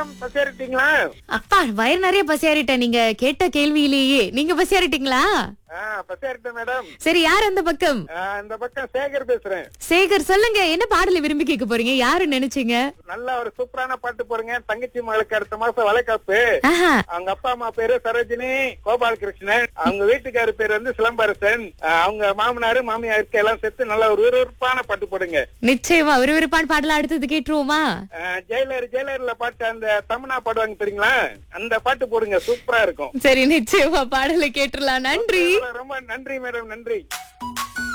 madam பசேறிட்டீங்களா அப்பா வயிறு நிறைய பசியாரிட்டேன் நீங்க கேட்ட கேள்வியிலேயே நீங்க பசியாரிட்டீங்களா பசேறிட்டேன் மேடம் சரி யார் அந்த பக்கம் ஆ, இந்த பக்கம் சேகர் பேசுறேன் சேகர் சொல்லுங்க என்ன பாடலை விரும்பி கேட்க போறீங்க யாரு நினைச்சீங்க நல்ல ஒரு சூப்பரான பாட்டு போறீங்க தங்கச்சி மகளுக்கு அடுத்த மாசம் வளைகாப்பு ஆஹா அவங்க அப்பா அம்மா பேரு சரோஜினி கோபாலகிருஷ்ணன் அவங்க வீட்டுக்காரு பேர் வந்து சிலம்பரசன் ஆ, அவங்க மாமனாரு மாமியாருக்கு எல்லாம் சேர்த்து நல்ல ஒரு விறுவிறுப்பான பாட்டு போடுங்க நிச்சயமா விறுவிறுப்பான பாடல அடுத்தது கேட்டுருவோமா ஆ, ஜெயிலர் ஜெயிலர்ல பாட்டு அந்த தமிழா பாடுவாங்க தெரியுங்களா அந்த பாட்டு போடுங்க சூப்பரா இருக்கும் சரி நிச்சயமா பாடலை கேட்டுடலாம் நன்றி ரொம்ப நன்றி மேடம் நன்றி